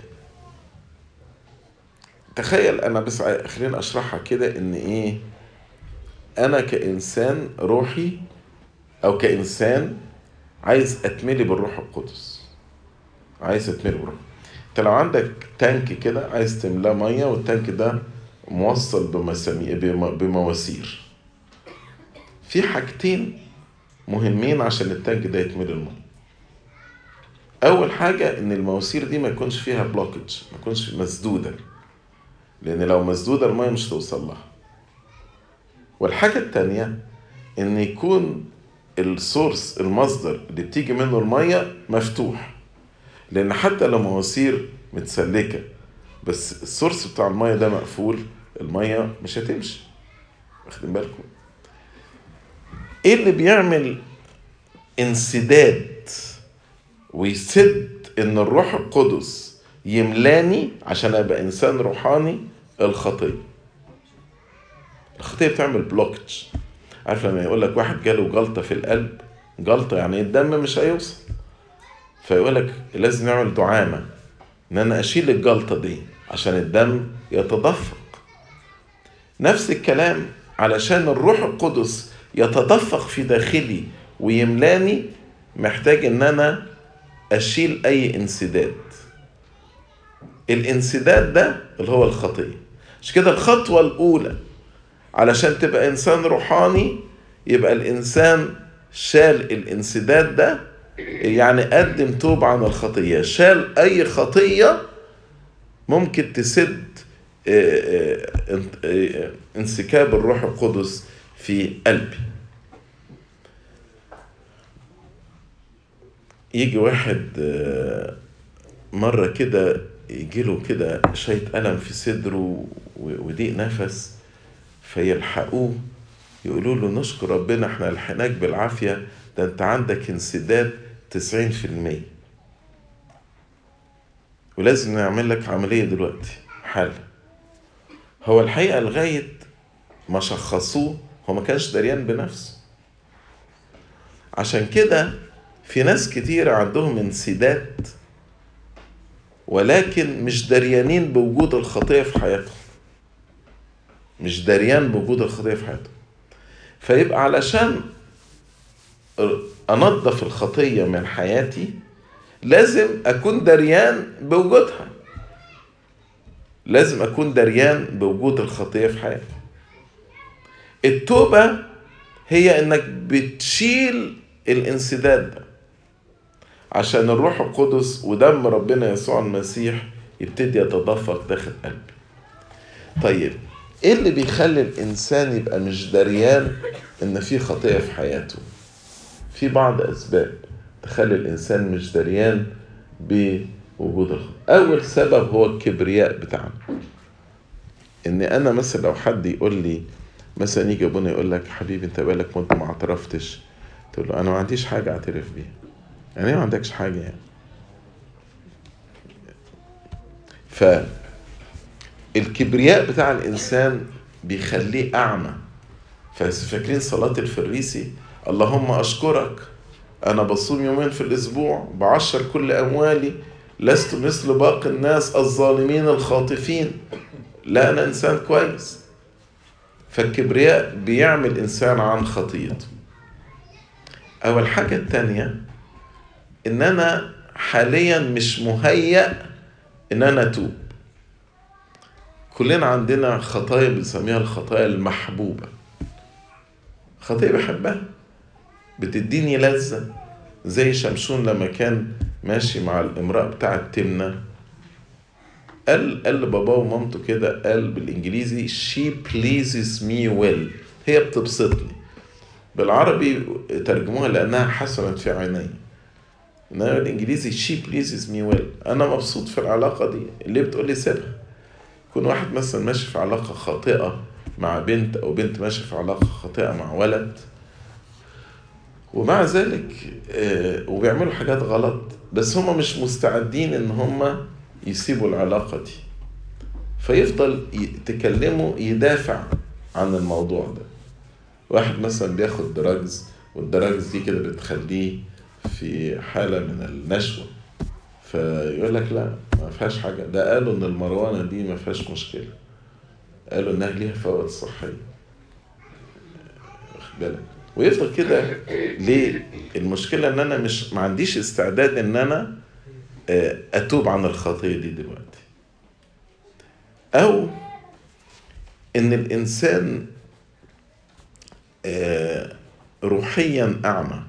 تخيل أنا بس خليني أشرحها كده إن إيه أنا كإنسان روحي أو كإنسان عايز أتملي بالروح القدس عايز أتملي بالروح أنت لو عندك تانك كده عايز تملاه مية والتانك ده موصل بمسامير بمواسير في حاجتين مهمين عشان التانك ده يتملي المية أول حاجة إن المواسير دي ما يكونش فيها بلوكج ما يكونش مسدودة لأن لو مسدودة المية مش توصل لها والحاجة التانية إن يكون السورس المصدر اللي بتيجي منه المية مفتوح لأن حتى لو مواسير متسلكة بس السورس بتاع المية ده مقفول الميه مش هتمشي واخدين بالكم ايه اللي بيعمل انسداد ويسد ان الروح القدس يملاني عشان ابقى انسان روحاني الخطيه الخطيه بتعمل بلوكج عارف لما يقول لك واحد جاله جلطه في القلب جلطه يعني الدم مش هيوصل فيقول لك لازم نعمل دعامه ان انا اشيل الجلطه دي عشان الدم يتدفق نفس الكلام علشان الروح القدس يتدفق في داخلي ويملاني محتاج ان انا اشيل اي انسداد الانسداد ده اللي هو الخطيه مش كده الخطوه الاولى علشان تبقى انسان روحاني يبقى الانسان شال الانسداد ده يعني قدم توب عن الخطيه شال اي خطيه ممكن تسد انسكاب الروح القدس في قلبي يجي واحد مرة كده يجيله كده شوية ألم في صدره وضيق نفس فيلحقوه يقولوا له نشكر ربنا احنا لحقناك بالعافية ده انت عندك انسداد تسعين في المية ولازم نعمل لك عملية دلوقتي حالا هو الحقيقة لغاية ما شخصوه هو ما كانش دريان بنفسه عشان كده في ناس كتير عندهم انسداد ولكن مش دريانين بوجود الخطية في حياتهم مش دريان بوجود الخطية في حياتهم فيبقى علشان أنظف الخطية من حياتي لازم أكون دريان بوجودها لازم أكون دريان بوجود الخطية في حياتي التوبة هي إنك بتشيل الانسداد ده عشان الروح القدس ودم ربنا يسوع المسيح يبتدي يتدفق داخل قلبي طيب ايه اللي بيخلي الانسان يبقى مش دريان ان في خطيه في حياته في بعض اسباب تخلي الانسان مش دريان بوجود الخطيه اول سبب هو الكبرياء بتاعنا ان انا مثلا لو حد يقول لي مثلا يجي ابونا يقول لك حبيبي انت بقالك مده ما اعترفتش تقول له انا ما عنديش حاجه اعترف بيها يعني ما عندكش حاجه يعني ف الكبرياء بتاع الانسان بيخليه اعمى فاكرين صلاه الفريسي اللهم اشكرك انا بصوم يومين في الاسبوع بعشر كل اموالي لست مثل باقي الناس الظالمين الخاطفين لا انا انسان كويس فالكبرياء بيعمل انسان عن خطيته او الحاجه التانيه ان انا حاليا مش مهيأ ان انا اتوب كلنا عندنا خطايا بنسميها الخطايا المحبوبة خطية بحبها بتديني لذة زي شمشون لما كان ماشي مع الامرأة بتاعة تمنة قال قال لباباه ومامته كده قال بالانجليزي she pleases me well هي بتبسطني بالعربي ترجموها لانها حسنت في عيني انما بالانجليزي she pleases me well انا مبسوط في العلاقه دي اللي بتقول لي سيبها يكون واحد مثلا ماشي في علاقه خاطئه مع بنت او بنت ماشيه في علاقه خاطئه مع ولد ومع ذلك وبيعملوا حاجات غلط بس هم مش مستعدين ان هم يسيبوا العلاقه دي فيفضل تكلمه يدافع عن الموضوع ده واحد مثلا بياخد دراجز والدراجز دي كده بتخليه في حالة من النشوة فيقول لك لا ما فيهاش حاجة ده قالوا ان المروانة دي ما فيهاش مشكلة قالوا انها ليها فوائد صحية واخد بالك ويفضل كده ليه المشكلة ان انا مش ما عنديش استعداد ان انا اتوب عن الخطية دي دلوقتي او ان الانسان روحيا اعمى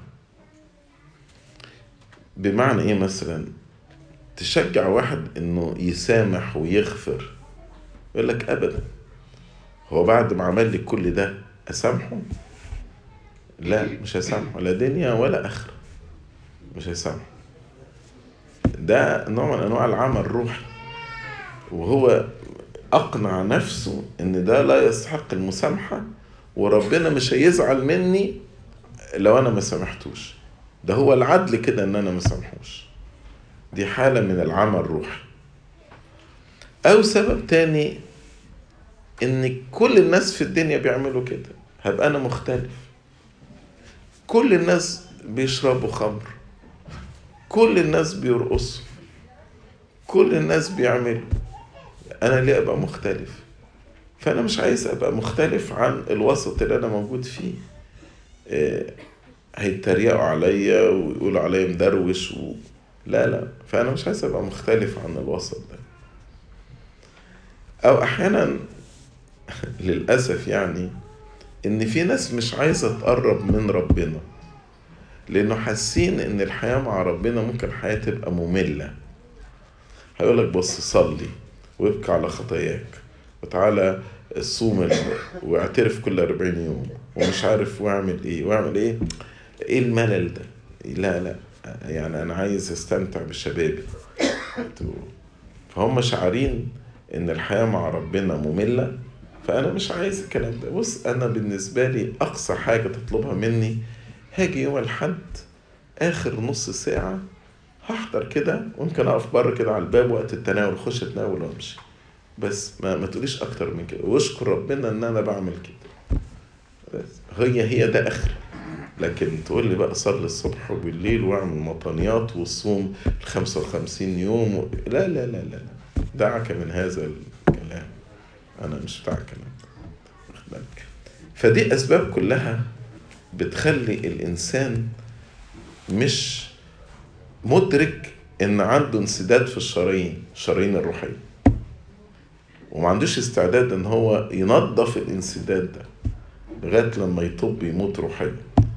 بمعنى ايه مثلا تشجع واحد انه يسامح ويغفر يقول لك ابدا هو بعد ما عمل لي كل ده اسامحه لا مش هسامحه لا دنيا ولا اخره مش هسامحه ده نوع من انواع العمل الروحي وهو أقنع نفسه إن ده لا يستحق المسامحة وربنا مش هيزعل مني لو أنا ما سامحتوش ده هو العدل كده إن أنا ما سامحوش دي حالة من العمى الروحي أو سبب تاني إن كل الناس في الدنيا بيعملوا كده هبقى أنا مختلف كل الناس بيشربوا خمر كل الناس بيرقصوا كل الناس بيعملوا انا ليه ابقى مختلف فانا مش عايز ابقى مختلف عن الوسط اللي انا موجود فيه إيه هيتريقوا عليا ويقولوا عليا مدروش و... لا لا فانا مش عايز ابقى مختلف عن الوسط ده او احيانا للاسف يعني ان في ناس مش عايزه تقرب من ربنا لانه حاسين ان الحياه مع ربنا ممكن حياه تبقى ممله هيقول لك بص صلي وابكي على خطاياك وتعالى صوم واعترف كل 40 يوم ومش عارف واعمل ايه واعمل ايه ايه الملل ده لا لا يعني انا عايز استمتع بشبابي فهم شعارين ان الحياه مع ربنا ممله فانا مش عايز الكلام ده بص انا بالنسبه لي اقصى حاجه تطلبها مني هاجي يوم الحد اخر نص ساعه هحضر كده ويمكن اقف بره كده على الباب وقت التناول اخش اتناول وامشي بس ما, ما تقوليش اكتر من كده واشكر ربنا ان انا بعمل كده بس هي هي ده اخر لكن تقول لي بقى صلي الصبح وبالليل واعمل مطانيات وصوم ال 55 يوم و... لا لا لا لا دعك من هذا الكلام انا مش بتاع الكلام ده فدي اسباب كلها بتخلي الانسان مش مدرك ان عنده انسداد في الشرايين الشرايين الروحيه وما عندوش استعداد ان هو ينظف الانسداد ده لغايه لما يطب يموت روحيا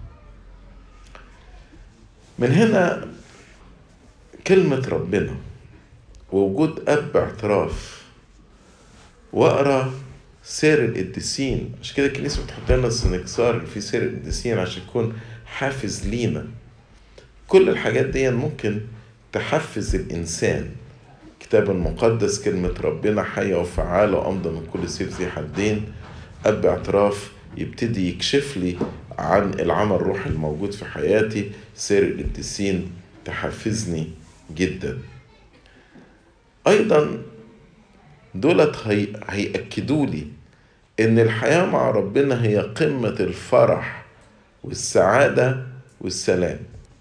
من هنا كلمة ربنا ووجود أب اعتراف وأقرأ سير القديسين عشان كده الكنيسة بتحط لنا السنكسار في سير القديسين عشان يكون حافز لينا كل الحاجات دي ممكن تحفز الإنسان الكتاب المقدس كلمة ربنا حية وفعالة وأمضى من كل سيف ذي حدين أب اعتراف يبتدي يكشف لي عن العمل الروحي الموجود في حياتي سير القديسين تحفزني جدا أيضا دولت هي... هيأكدوا لي إن الحياة مع ربنا هي قمة الفرح والسعادة والسلام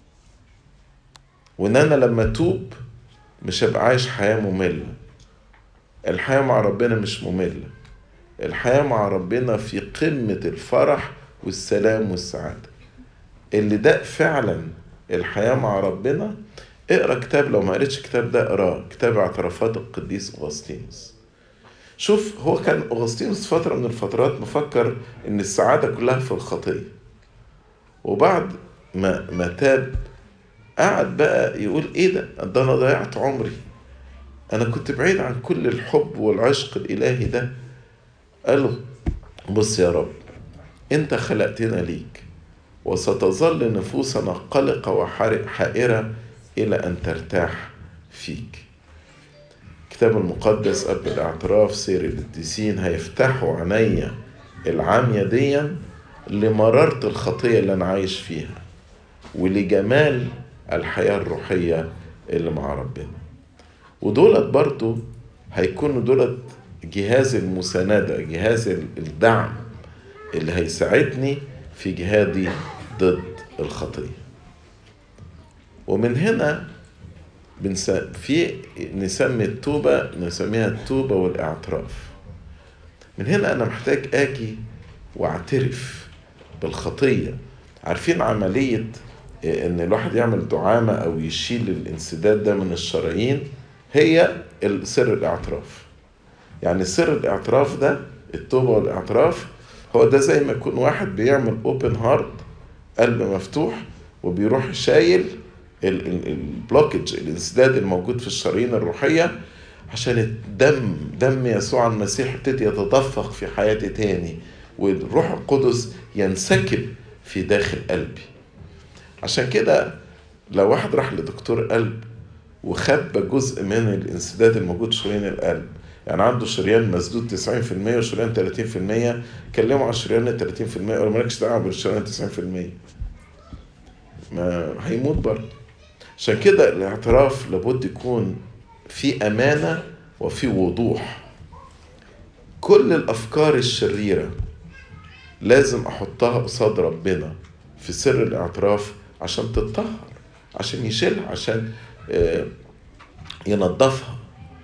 وإن أنا لما أتوب مش هبقى عايش حياة مملة الحياة مع ربنا مش مملة الحياة مع ربنا في قمة الفرح والسلام والسعادة اللي ده فعلا الحياة مع ربنا اقرا كتاب لو ما قريتش الكتاب ده اقراه كتاب اعترافات القديس اغسطينوس شوف هو كان اغسطينوس فترة من الفترات مفكر ان السعادة كلها في الخطية وبعد ما ما تاب قعد بقى يقول ايه ده ده انا ضيعت عمري انا كنت بعيد عن كل الحب والعشق الالهي ده قالوا بص يا رب انت خلقتنا ليك وستظل نفوسنا قلقة وحائرة إلى أن ترتاح فيك الكتاب المقدس قبل الاعتراف سير القديسين هيفتحوا عينيا العامية ديا لمرارة الخطية اللي أنا عايش فيها ولجمال الحياة الروحية اللي مع ربنا ودولت برضو هيكونوا دولت جهاز المساندة جهاز الدعم اللي هيساعدني في جهادي ضد الخطية ومن هنا بنس... في نسمي التوبة نسميها التوبة والاعتراف من هنا أنا محتاج أجي وأعترف بالخطية عارفين عملية إن الواحد يعمل دعامة أو يشيل الانسداد ده من الشرايين هي سر الاعتراف يعني سر الاعتراف ده التوبة والاعتراف هو ده زي ما يكون واحد بيعمل اوبن هارت قلب مفتوح وبيروح شايل البلوكج الانسداد الموجود في الشرايين الروحية عشان الدم دم يسوع المسيح يبتدي يتدفق في حياتي تاني والروح القدس ينسكب في داخل قلبي عشان كده لو واحد راح لدكتور قلب وخبى جزء من الانسداد الموجود في شرايين القلب يعني عنده شريان مسدود 90% وشريان 30% كلمه على الشريان 30% ولا مالكش دعوه بالشريان 90% ما هيموت برضه عشان كده الاعتراف لابد يكون في امانه وفي وضوح كل الافكار الشريره لازم احطها قصاد ربنا في سر الاعتراف عشان تتطهر عشان يشيلها عشان ينظفها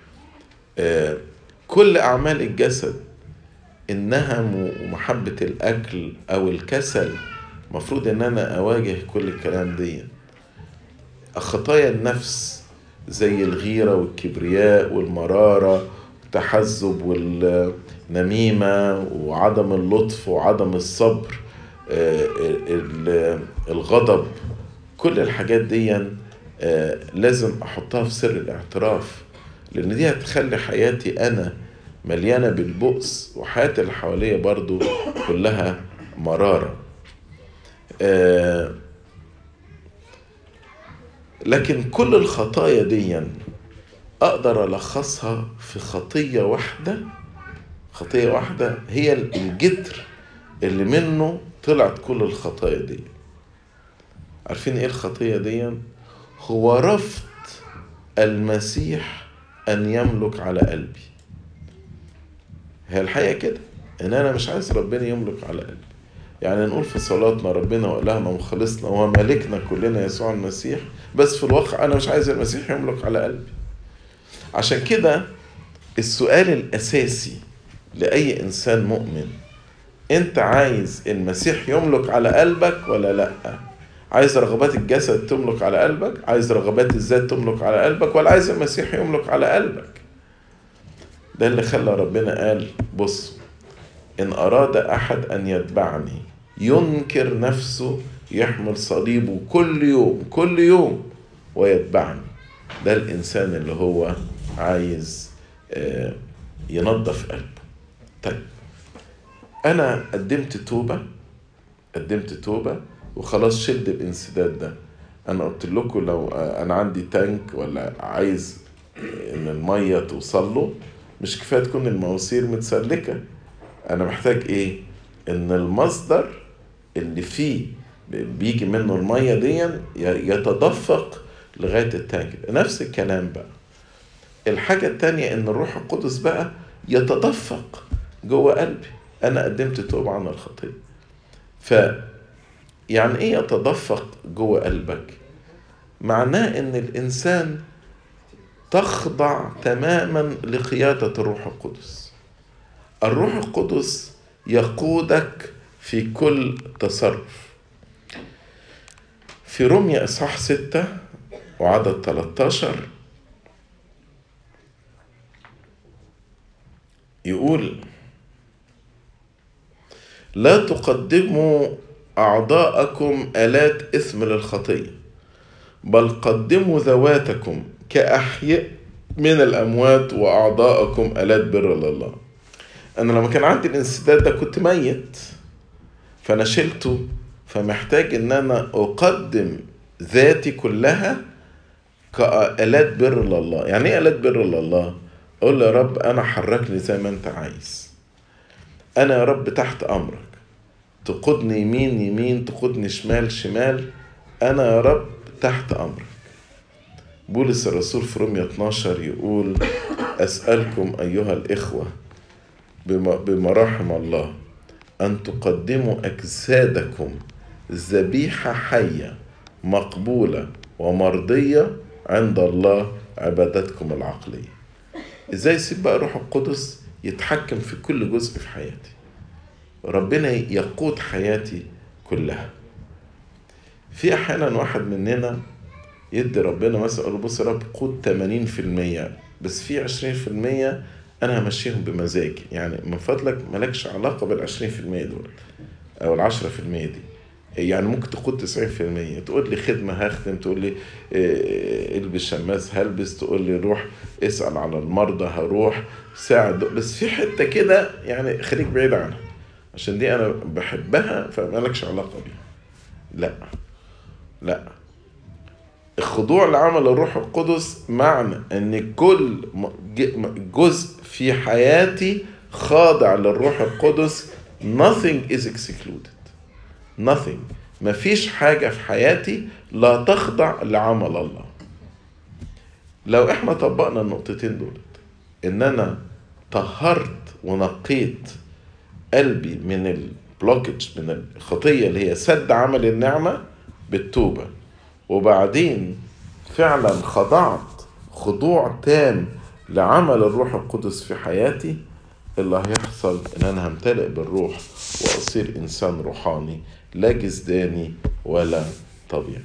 كل اعمال الجسد النهم ومحبه الاكل او الكسل مفروض ان انا اواجه كل الكلام دي خطايا النفس زي الغيره والكبرياء والمراره والتحزب والنميمه وعدم اللطف وعدم الصبر الغضب كل الحاجات دي لازم احطها في سر الاعتراف لان دي هتخلي حياتي انا مليانه بالبؤس وحياتي اللي حواليا برضو كلها مراره لكن كل الخطايا دي اقدر الخصها في خطيه واحده خطيه واحده هي الجدر اللي منه طلعت كل الخطايا دي عارفين ايه الخطيه دي هو رفض المسيح ان يملك على قلبي هي الحقيقه كده ان انا مش عايز ربنا يملك على قلبي يعني نقول في صلاتنا ربنا وإلهنا ومخلصنا ومالكنا كلنا يسوع المسيح بس في الواقع أنا مش عايز المسيح يملك على قلبي عشان كده السؤال الأساسي لأي إنسان مؤمن أنت عايز المسيح يملك على قلبك ولا لأ؟ عايز رغبات الجسد تملك على قلبك؟ عايز رغبات الذات تملك على قلبك؟ ولا عايز المسيح يملك على قلبك؟ ده اللي خلى ربنا قال بص إن أراد أحد أن يتبعني ينكر نفسه يحمل صليبه كل يوم كل يوم ويتبعني ده الإنسان اللي هو عايز ينظف قلبه طيب أنا قدمت توبة قدمت توبة وخلاص شلت الانسداد ده أنا قلت لكم لو أنا عندي تانك ولا عايز إن المية توصل له مش كفاية تكون المواسير متسلكة أنا محتاج إيه؟ إن المصدر اللي فيه بيجي منه المية دي يتدفق لغاية التانك نفس الكلام بقى الحاجة التانية إن الروح القدس بقى يتدفق جوه قلبي أنا قدمت توبة عن الخطية ف يعني إيه يتدفق جوه قلبك؟ معناه إن الإنسان تخضع تماما لقيادة الروح القدس الروح القدس يقودك في كل تصرف في رمية إصحاح ستة وعدد 13 يقول لا تقدموا أعضاءكم آلات إثم للخطية بل قدموا ذواتكم كأحياء من الأموات وأعضاءكم آلات بر لله أنا لما كان عندي الانسداد ده كنت ميت فأنا شلته فمحتاج إن أنا أقدم ذاتي كلها كآلات بر لله يعني إيه آلات بر لله؟ أقول له يا رب أنا حركني زي ما أنت عايز أنا يا رب تحت أمرك تقودني يمين يمين تقودني شمال شمال أنا يا رب تحت أمرك بولس الرسول في رومية 12 يقول أسألكم أيها الإخوة بمراحم الله أن تقدموا أجسادكم ذبيحة حية مقبولة ومرضية عند الله عبادتكم العقلية إزاي يسيب بقى روح القدس يتحكم في كل جزء في حياتي ربنا يقود حياتي كلها في أحيانا واحد مننا يدي ربنا مثلا يقول له بص يا رب قود 80% بس في 20% انا همشيهم بمزاجي يعني من فضلك مالكش علاقه بال 20% دول او ال 10% دي يعني ممكن تقود 90% تقول لي خدمة هخدم تقول لي البس شماس هلبس تقول لي روح اسأل على المرضى هروح ساعد بس في حتة كده يعني خليك بعيد عنها عشان دي أنا بحبها فمالكش علاقة بيها لا لا الخضوع لعمل الروح القدس معنى ان كل جزء في حياتي خاضع للروح القدس nothing is excluded nothing مفيش حاجة في حياتي لا تخضع لعمل الله لو احنا طبقنا النقطتين دول ان انا طهرت ونقيت قلبي من البلوكج من الخطية اللي هي سد عمل النعمة بالتوبة وبعدين فعلا خضعت خضوع تام لعمل الروح القدس في حياتي اللي هيحصل ان انا همتلئ بالروح واصير انسان روحاني لا جسداني ولا طبيعي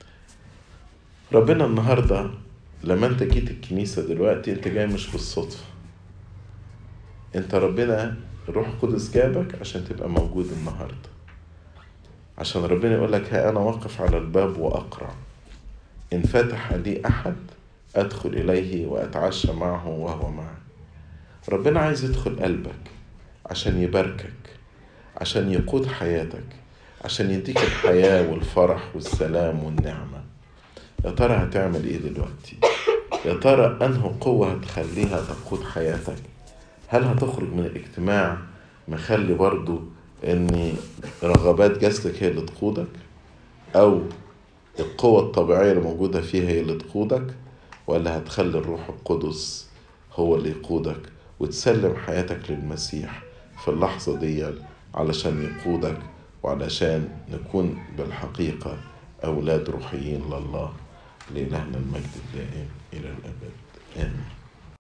ربنا النهارده لما انت جيت الكنيسة دلوقتي انت جاي مش بالصدفة انت ربنا الروح القدس جابك عشان تبقى موجود النهاردة عشان ربنا يقول لك ها انا واقف على الباب واقرع ان فتح لي احد ادخل اليه واتعشى معه وهو معي ربنا عايز يدخل قلبك عشان يباركك عشان يقود حياتك عشان يديك الحياة والفرح والسلام والنعمة يا ترى هتعمل ايه دلوقتي يا ترى انه قوة هتخليها تقود حياتك هل هتخرج من الاجتماع مخلي برضو ان رغبات جسدك هي اللي تقودك او القوة الطبيعية اللي موجودة فيها هي اللي تقودك ولا هتخلي الروح القدس هو اللي يقودك وتسلم حياتك للمسيح في اللحظة دي علشان يقودك وعلشان نكون بالحقيقة أولاد روحيين لله لإلهنا المجد الدائم إلى الأبد آمين